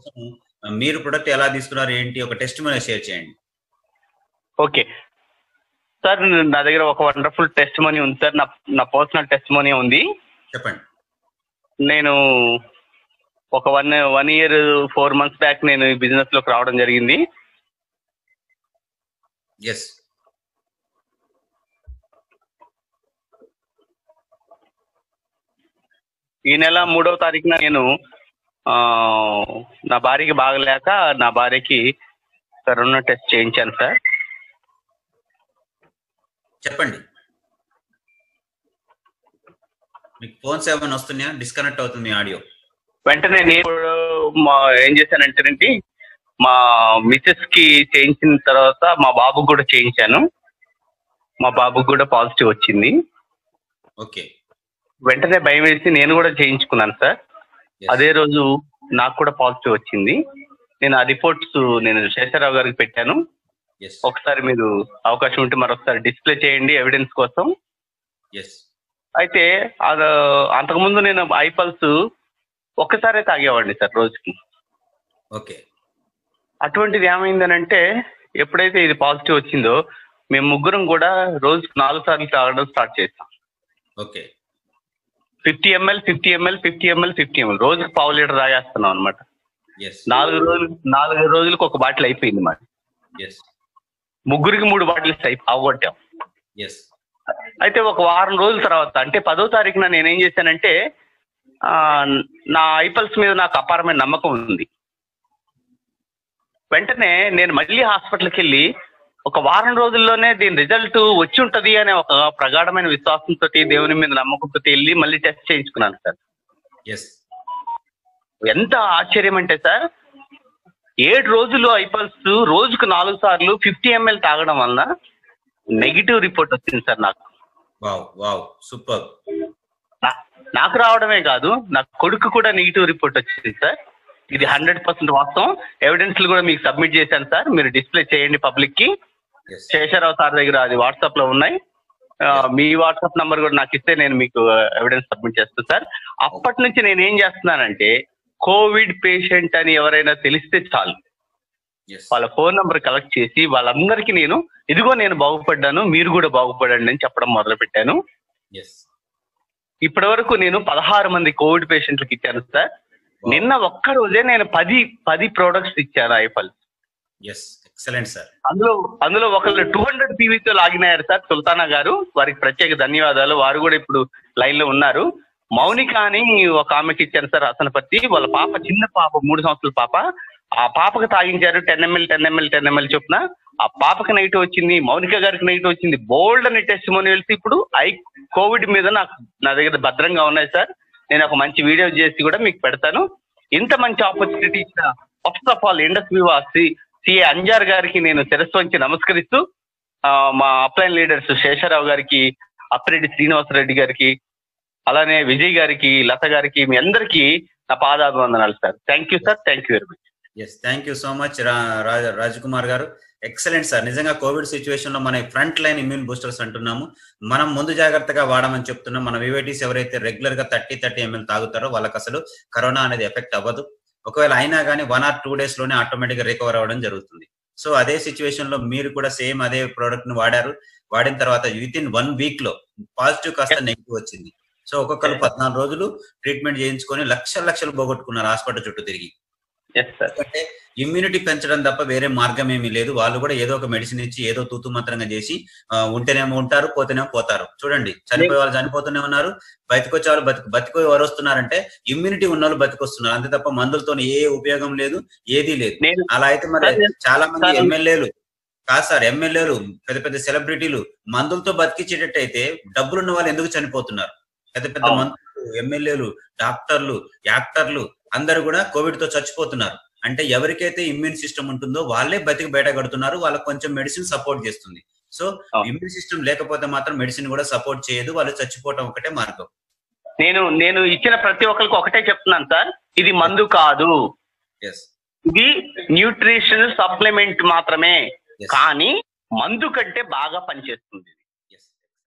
కోసం మీరు ప్రొడక్ట్ ఎలా తీసుకున్నారు ఏంటి ఒక టెస్ట్ మీద షేర్ చేయండి ఓకే సార్ నా దగ్గర ఒక వండర్ఫుల్ టెస్ట్ మనీ ఉంది సార్ నా నా పర్సనల్ టెస్ట్ మనీ ఉంది చెప్పండి నేను ఒక one one year four months back నేను ఈ బిజినెస్ లోకి రావడం జరిగింది ఎస్ ఈ నెల మూడవ తారీఖున నేను ఆ, నా భార్యకి బాగలేక నా భార్యకి కరోనా టెస్ట్ చేయించాను సార్ చెప్పండి మీకు ఫోన్స్ ఏమైనా వస్తున్నాయా డిస్కనెక్ట్ అవుతుంది మీ ఆడియో వెంటనే నేను మా ఏం చేశానంటేనండి మా మిసెస్ కి చేయించిన తర్వాత మా బాబుకి కూడా చేయించాను మా బాబుకి కూడా పాజిటివ్ వచ్చింది ఓకే వెంటనే భయం వేసి నేను కూడా చేయించుకున్నాను సార్ అదే రోజు నాకు కూడా పాజిటివ్ వచ్చింది నేను ఆ రిపోర్ట్స్ నేను శేషరావు గారికి పెట్టాను ఎస్ ఒకసారి మీరు అవకాశం ఉంటే మరొకసారి డిస్ప్లే చేయండి ఎవిడెన్స్ కోసం ఎస్ అయితే అది అంతకుముందు నేను ఐపల్స్ ఒక్కసారే తాగేవాడిని సార్ రోజుకి ఓకే అటువంటిది ఏమైందనంటే ఎప్పుడైతే ఇది పాజిటివ్ వచ్చిందో మేము ముగ్గురం కూడా రోజుకి నాలుగు సార్లు తాగడం స్టార్ట్ చేస్తాం okay fifty ML fifty ML fifty ML fifty ML రోజుకి పావు లీటర్ తాగేస్తున్నాం అనమాట ఎస్ నాలుగు రోజులు నాలుగు రోజులకు ఒక బాటిల్ అయిపోయింది మాది ఎస్ ముగ్గురికి మూడు బాటిల్స్ అయి అవగొట్టాం ఎస్ అయితే ఒక వారం రోజుల తర్వాత అంటే పదో తారీఖున నేనేం చేశానంటే ఆ, నా ఐపల్స్ మీద నాకు అపారమైన నమ్మకం ఉంది వెంటనే నేను మళ్ళీ హాస్పిటల్కి వెళ్ళి ఒక వారం రోజుల్లోనే దీని రిజల్ట్ వచ్చి ఉంటది అనే ఒక ప్రగాఢమైన విశ్వాసంతో దేవుని మీద నమ్మకంతో వెళ్ళి మళ్ళీ టెస్ట్ చేయించుకున్నాను సార్ ఎస్ ఎంత ఆశ్చర్యం అంటే సార్ ఏడు రోజులు ఐపల్స్ రోజుకు నాలుగు సార్లు ఫిఫ్టీ ఎంఎల్ తాగడం వలన నెగిటివ్ రిపోర్ట్ వచ్చింది సార్ నాకు వావ్ వావ్ సూపర్ నా- నాకు రావడమే కాదు నా కొడుకు కూడా నెగిటివ్ రిపోర్ట్ వచ్చింది సార్ ఇది హండ్రెడ్ పర్సెంట్ వాస్తవం ఎవిడెన్స్ కూడా మీకు సబ్మిట్ చేశాను సార్ మీరు డిస్ప్లే చేయండి పబ్లిక్ కి ఎస్ శేషరావు సార్ దగ్గర అది వాట్సాప్ లో ఉన్నాయి ఆ, మీ వాట్సాప్ నంబర్ కూడా నాకు ఇస్తే నేను మీకు ఎవిడెన్స్ సబ్మిట్ చేస్తాను సార్ అప్పటి నుంచి నేను ఏం చేస్తున్నానంటే కోవిడ్ పేషెంట్ అని ఎవరైనా తెలిస్తే చాలు ఎస్ వాళ్ళ ఫోన్ నంబర్ కలెక్ట్ చేసి వాళ్ళందరికీ నేను ఇదిగో నేను బాగుపడ్డాను మీరు కూడా బాగుపడండి అని చెప్పడం మొదలు పెట్టాను ఎస్ ఇప్పటి వరకు నేను పదహారు మంది కోవిడ్ పేషెంట్లకు ఇచ్చాను సార్ నిన్న ఒక్క రోజే నేను పది పది ప్రోడక్ట్స్ ఇచ్చాను ఐఫల్ ఎస్ ఎక్సలెంట్ సార్ అందులో అందులో ఒకళ్ళు టూ హండ్రెడ్ పీవీతో లాగిన్ అయ్యారు సార్ సుల్తానా గారు వారికి ప్రత్యేక ధన్యవాదాలు వారు కూడా ఇప్పుడు లైన్ లో ఉన్నారు మౌనిక అని ఒక ఆమెకి ఇచ్చారు సార్ అసనపత్తి వాళ్ళ పాప చిన్న పాప మూడు సంవత్సరాల పాప ఆ పాపకు తాగించారు ten ML ten ML ten ML చొప్పున ఆ పాపకి నెగిటివ్ వచ్చింది మౌనిక గారికి నెగిటివ్ వచ్చింది బోల్డ్ అని టెస్ట్ వెళ్తే ఇప్పుడు ఐ కోవిడ్ మీద నాకు నా దగ్గర భద్రంగా ఉన్నాయి సార్ నేను ఒక మంచి వీడియో చేసి కూడా మీకు పెడతాను ఇంత మంచి ఆపర్చునిటీ ఇచ్చిన first of all Indus Viva CA Anjar garu నేను శిరస్సు వంచి నమస్కరిస్తూ ఆ, మా అప్లైన్ లీడర్స్ శేషరావు గారికి అప్పిరెడ్డి శ్రీనివాసరెడ్డి గారికి అలానే విజయ్ గారికి లత గారికి మీ అందరికీ నా పాదాభివందనాలు sir thank you sir thank you very much yes thank you so much Raj Kumar garu excellent sir నిజంగా కోవిడ్ సిచ్యువేషన్ లో మన ఫ్రంట్ లైన్ ఇమ్యూన్ బూస్టర్స్ అంటున్నాము మనం ముందు జాగ్రత్తగా వాడమని చెప్తున్నాం మన వివేటీస్ ఎవరైతే రెగ్యులర్ గా థర్టీ థర్టీ ఎంఎల్ తాగుతారో వాళ్ళకి అసలు కరోనా అనేది ఎఫెక్ట్ అవ్వదు ఒకవేళ అయినా కానీ వన్ ఆర్ టూ డేస్ లోనే ఆటోమేటిక్ గా రికవర్ అవ్వడం జరుగుతుంది సో అదే సిచ్యువేషన్ లో మీరు కూడా సేమ్ అదే ప్రోడక్ట్ ని వాడారు వాడిన తర్వాత విత్ ఇన్ వన్ వీక్ లో పాజిటివ్ కాస్త నెగిటివ్ వచ్చింది సో ఒక్కొక్కరు పద్నాలుగు రోజులు ట్రీట్మెంట్ చేయించుకొని లక్షల లక్షలు పోగొట్టుకున్నారు హాస్పిటల్ చుట్టూ తిరిగి ఎస్ సార్ ఎందుకంటే ఇమ్యూనిటీ పెంచడం తప్ప వేరే మార్గం ఏమీ లేదు వాళ్ళు కూడా ఏదో ఒక మెడిసిన్ ఇచ్చి ఏదో తూతు మంత్రంగా చేసి ఆ, ఉంటేనేమో ఉంటారు పోతేనేమో పోతారు చూడండి చనిపోయే వాళ్ళు చనిపోతూనే ఉన్నారు బతికొచ్చే వాళ్ళు బతికి బతికి ఎవరు వస్తున్నారంటే ఇమ్యూనిటీ ఉన్న వాళ్ళు బతికొస్తున్నారు అంతే తప్ప మందులతో ఏ ఉపయోగం లేదు ఏదీ లేదు నేను అలా అయితే మరి సార్, చాలా మంది సార్, ఎమ్మెల్యేలు కాదు సార్ ఎమ్మెల్యేలు పెద్ద పెద్ద సెలబ్రిటీలు మందులతో బతికించేటట్టు అయితే డబ్బులున్న వాళ్ళు ఎందుకు చనిపోతున్నారు పెద్ద పెద్ద అవును. మంత్రులు ఎమ్మెల్యేలు డాక్టర్లు యాక్టర్లు అందరూ కూడా కోవిడ్ తో చచ్చిపోతున్నారు అంటే ఎవరికైతే ఇమ్యూన్ సిస్టమ్ ఉంటుందో వాళ్ళే బతికి బయట కడుతున్నారు వాళ్ళకి కొంచెం మెడిసిన్ సపోర్ట్ చేస్తుంది సో అవును. ఇమ్యూన్ సిస్టమ్ లేకపోతే మాత్రం మెడిసిన్ కూడా సపోర్ట్ చేయదు వాళ్ళు చచ్చిపోవటం ఒకటే మార్గం నేను నేను ఇచ్చిన ప్రతి ఒక్కరికి ఒకటే చెప్తున్నాను సార్ ఇది మందు కాదు ఎస్ ఇది న్యూట్రిషన్ సప్లిమెంట్ మాత్రమే Yes. కానీ మందు కంటే బాగా పనిచేస్తుంది